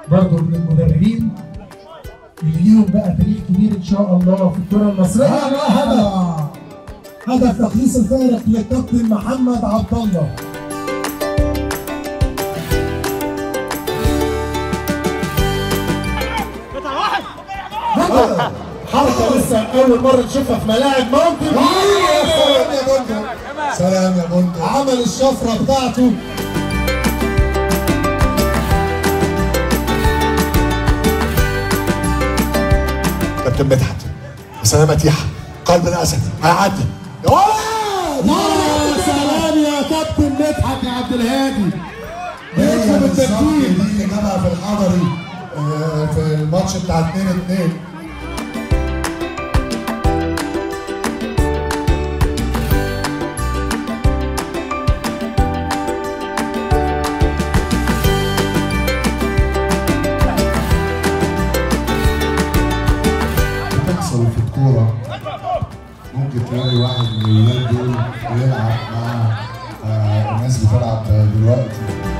برضه من المدربين اللي ليهم بقى تاريخ كبير ان شاء الله في الكره المصريه هذا هدف تقليص الفارق للكابتن محمد عبد الله هدف حركه لسه اول مره نشوفها في ملاعب ماونتن سلام يا بندق سلام يا بندق عمل الشفره بتاعته كابتن مدحت سلامة يحيى قلب الاسد هيعدي يا ولد يا سلام يا كابتن مدحت يا عبد الهادي هي يكسب بالظبط الترتيب دي اللي جابها في الحضري آه، في الماتش بتاع 2 2 بتحصل في الكورة ممكن تلاقي واحد من الولاد دول بيلعب مع آه، الناس بتلعب دلوقتي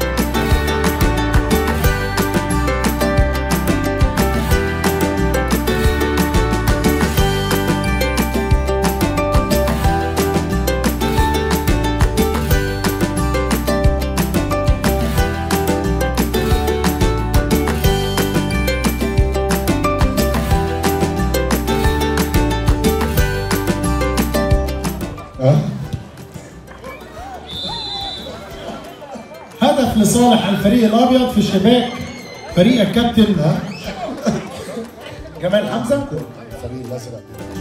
ها؟ هدف لصالح الفريق الابيض في شباك فريق الكابتن جمال حمزه الفريق الازرق